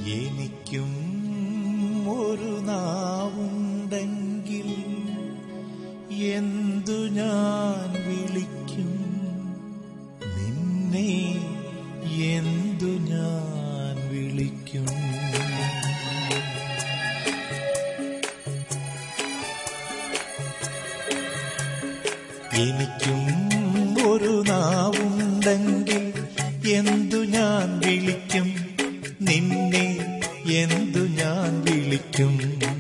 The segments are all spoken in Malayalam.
എനിക്കും ഒരു നാവുണ്ടെങ്കിൽ എന്തു ഞാൻ വിളിക്കും നിന്നെ എന്തു ഞാൻ വിളിക്കും എനിക്കും ഒരു നാവുണ്ടെങ്കിൽ എന്തു ഞാൻ വിളിക്കും നിന്നെ എന്തു ഞാൻ വിളിക്കും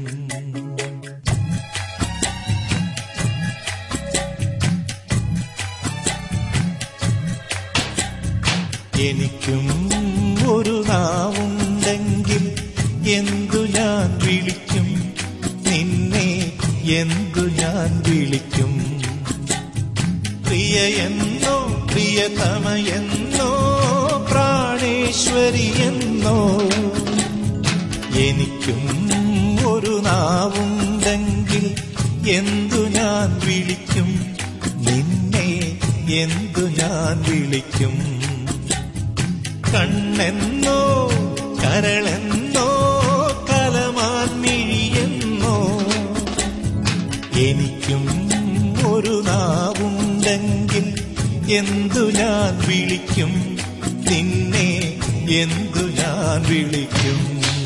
എനിക്കും ഒരു നാവുണ്ടെങ്കിൽ എന്തു ഞാൻ വിളിക്കും നിന്നെ എന്തു ഞാൻ വിളിക്കും പ്രിയ എന്നോ പ്രിയതമയെന്നോ പ്രാണേശ്വരി എന്നോ എനിക്കും ഒരു നാവുണ്ടെങ്കിൽ എന്തു ഞാൻ വിളിക്കും നിന്നെ എന്തു ഞാൻ വിളിക്കും കണ്ണെന്നോ കരളെന്നോ കലമാൻ മിഴിയെന്നോ എനിക്കും ഒരു നാവുണ്ടെങ്കിൽ എന്തു ഞാൻ വിളിക്കും നിന്നെ എന്തു ഞാൻ വിളിക്കും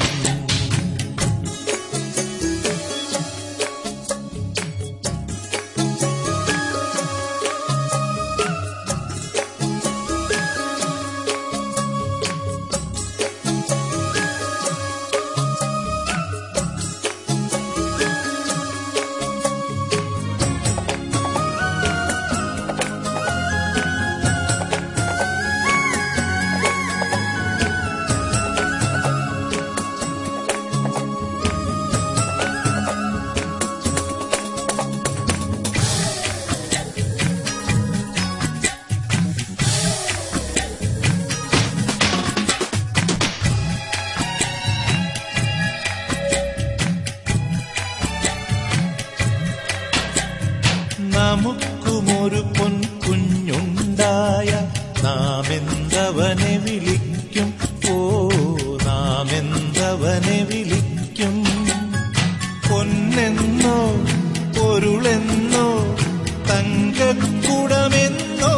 നമുക്കുമൊരു പൊൻകുഞ്ഞുണ്ടായ നാം എന്തവനെ വിളിക്കും ഓ നാം എന്തവനെ വിളിക്കും പൊന്നെന്നോ പൊരുളെന്നോ തങ്കക്കുടമെന്നോ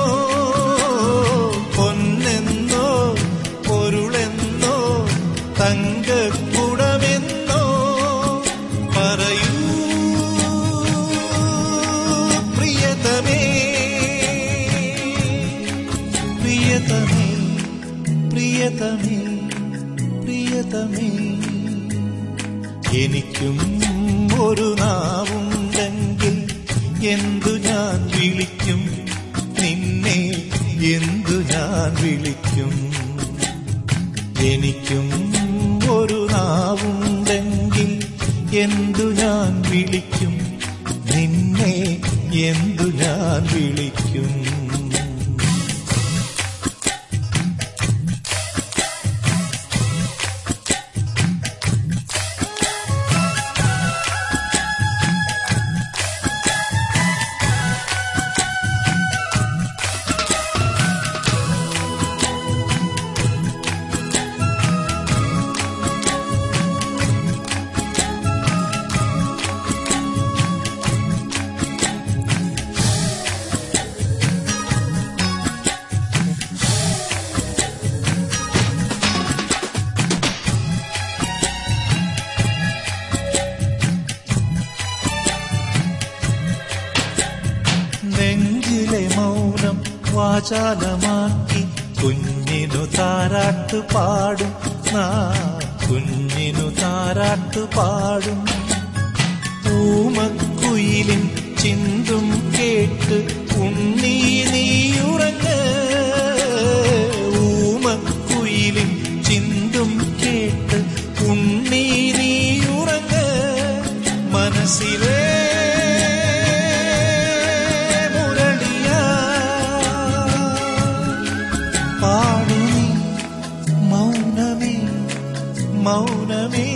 പൊന്നെന്നോ പൊരുളെന്നോ തങ്കക്കുടമെന്നോ പറയൂ പ്രിയതമേ പ്രിയതമേ പ്രിയതമേ പ്രിയതമേ എനിക്കും ഒരു നാവുണ്ടെങ്കിൽ എന്തു ഞാൻ വിളിക്കും നിന്നെ എന്തു ഞാൻ വിളിക്കും എനിക്കും ഒരു നാവുണ്ടെങ്കിൽ എന്തു ഞാൻ വിളിക്കും നിന്നെ എന്തു ഞാൻ വിളിക്കും നെഞ്ചിലെ മൗനം വാചാലമാക്കി കുഞ്ഞിനു താരാട്ട് പാടും നാ കുഞ്ഞിനു താരാട്ട് പാടും പൂമക്കുയിലിൻ ചിന്തും കേട്ട് ഉണ്ണി നീയുറങ്ങ് ഊമക്കുയിലിൻ ചിന്തും കേട്ട് ഉണ്ണി നീയുറങ്ങ് മനസ്സിലേ മുരളിയാ പാടു നീ മൗനമേ മൗനമേ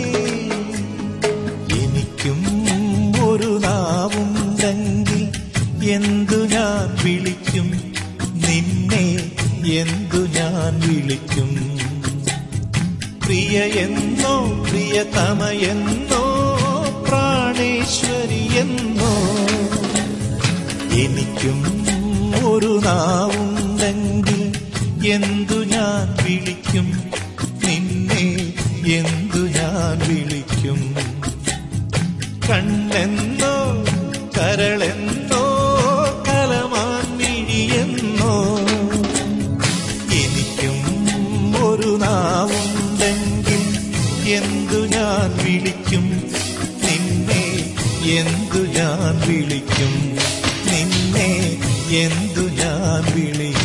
എനിക്കും ഒരു നാവുണ്ടെങ്കിൽ എന്തു ഞാൻ വിളിക്കും നിന്നെ എന്തു ഞാൻ വിളിക്കും പ്രിയ എന്നോ പ്രിയതമയെന്നോ പ്രാണേശ്വരി എന്നോ എനിക്കും ഒരു നാവുണ്ടെങ്കിൽ എന്തു ഞാൻ വിളിക്കും നിന്നെ എന്തു ഞാൻ വിളിക്കും കണ്ണെന്നോ കരളെന്നോ കലമാൻ മിഴിയെന്നോ എനിക്കും ഒരു നാവുണ്ടെങ്കിൽ എന്തു ഞാൻ വിളിക്കും നിന്നെ എന്തു ഞാൻ വിളിക്കും നിന്നെ എന്തു ഞാൻ വിളിക്കും